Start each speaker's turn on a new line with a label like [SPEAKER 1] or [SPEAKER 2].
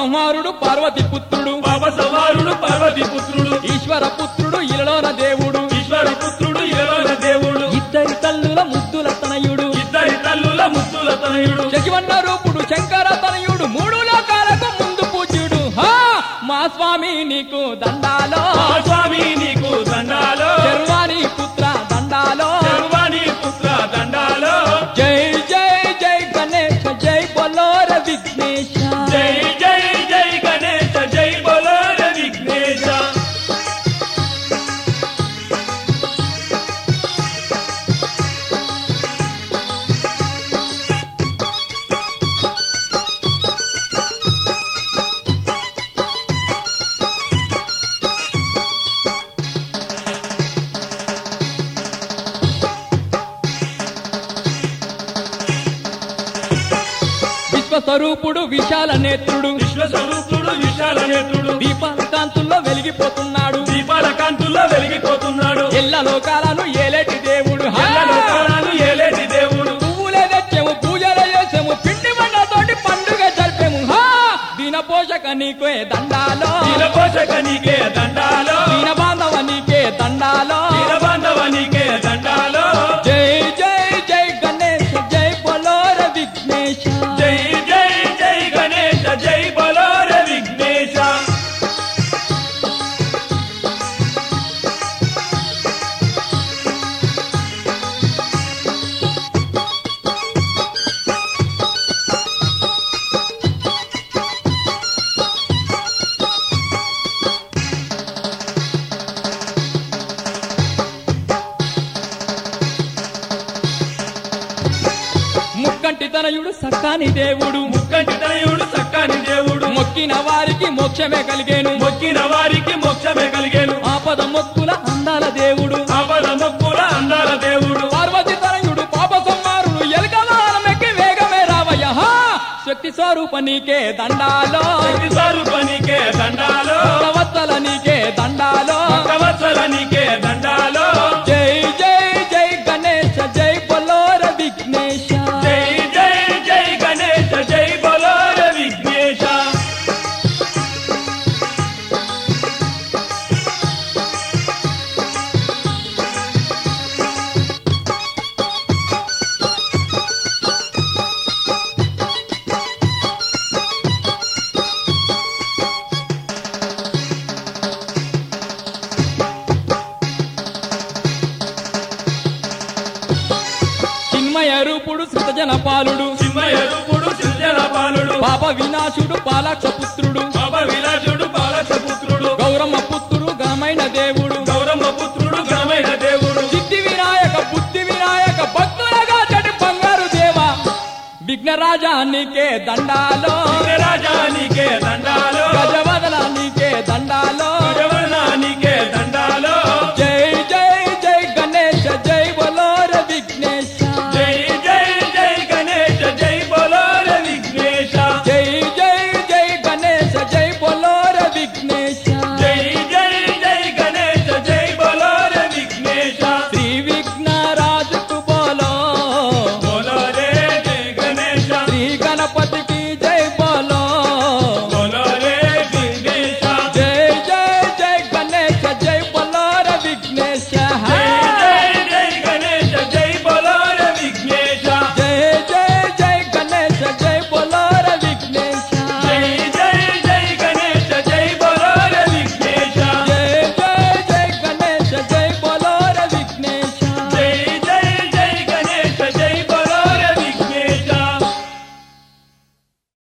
[SPEAKER 1] సంహారుడు పార్వతి పుత్రుడు
[SPEAKER 2] పాప సవారుడు పార్వతి పుత్రుడు
[SPEAKER 1] ఈశ్వర పుత్రుడు ఇలలోన దేవుడు
[SPEAKER 2] ఈశ్వర పుత్రుడు ఇరవైన దేవుడు
[SPEAKER 1] ఇద్దరి తల్లుల ముద్దుల తనయుడు
[SPEAKER 2] ఇద్దరి తల్లుల ముత్తుల తనయుడు
[SPEAKER 1] శశివన్న రూపుడు శంకర తనయుడు మూడు లోకాలకు ముందు పూజ్యుడు హా మా స్వామి నీకు దండాలో
[SPEAKER 2] మా స్వామి నీకు దండాలో
[SPEAKER 1] శర్వాణి పుత్ర దండాలో
[SPEAKER 2] శర్వాణి పుత్ర దండాలో
[SPEAKER 1] జై జై జై గణేశ జై బొలోర విఘ్నేశ
[SPEAKER 2] జై జై జై గణేశ జై బోలో రే విఘ్నేశ
[SPEAKER 1] విశ్వస్వరూపుడు విశాల నేత్రుడు
[SPEAKER 2] విశ్వస్వరూపుడు విశాల నేత్రుడు
[SPEAKER 1] దీపాల కాంతుల్లో వెలిగిపోతున్నాడు
[SPEAKER 2] దీపాల కాంతుల్లో వెలిగిపోతున్నాడు
[SPEAKER 1] ఎల్ల లోకాలను ఏలేటి దేవుడు హా!
[SPEAKER 2] ఎల్ల లోకాలను ఏలేటి దేవుడు
[SPEAKER 1] పువ్వులే తెచ్చాము పూజలు చేసాము పిండి వంటతోటి పండుగ జరిపాము హా దీన పోషక నీకే దండాలో
[SPEAKER 2] దీనపోషక నీకే దండాలో
[SPEAKER 1] దీన బాంధవ నీకే దండాలో
[SPEAKER 2] దీనబాంధవ నీకే దండాలో
[SPEAKER 1] జై జై జై గణేశ జై బలోర విఘ్నేశ
[SPEAKER 2] జై జై జై గణేశ జై బలో రే విఘ్నేశ
[SPEAKER 1] ముక్కంటి తనయుడు సక్కాని దేవుడు
[SPEAKER 2] ముక్కంటి తనయుడు చక్కని దేవుడు
[SPEAKER 1] మొక్కిన వారికి మోక్షమే కలిగేను
[SPEAKER 2] మొక్కిన వారికి మోక్షమే కలిగేను
[SPEAKER 1] ఆపద మొక్కుల అందాల దేవుడు
[SPEAKER 2] ఆపద మొక్కుల అందాల దేవుడు
[SPEAKER 1] పార్వతి తనయుడు పాప సంహారుడు ఎలకవారమెక్కి వేగమే రావయ్య హా! శక్తి స్వరూప నీకే దండాలో
[SPEAKER 2] శక్తి స్వరూప నీకే దండాలో
[SPEAKER 1] భక్తవత్సల నీకే దండాలో
[SPEAKER 2] భక్తవత్సల నీకే దండాలో
[SPEAKER 1] జై జై జై గణేశ జై బలోర విఘ్నేశ
[SPEAKER 2] జై జై జై గణేశ జై బలో రే విఘ్నేశ
[SPEAKER 1] చిన్మయ రూపుడు సృతజన పాలుడు
[SPEAKER 2] సింహయ రూపుడు సృజన పాలుడు
[SPEAKER 1] పాప వినాశుడు పాలాక్ష పుత్రుడు
[SPEAKER 2] పాప విలాసుడు బాలక పుత్రుడు
[SPEAKER 1] గౌరమ్మ పుత్రుడు ఘనమైన దేవుడు
[SPEAKER 2] గౌరమ్మ పుత్రుడు ఘనమైన దేవుడు
[SPEAKER 1] సిద్ధి వినాయక బుద్ధి వినాయక భక్తులగా చెడు బంగారు దేవ విఘ్నరాజా నీకే దండాలో
[SPEAKER 2] రాజా నీకే దండాలో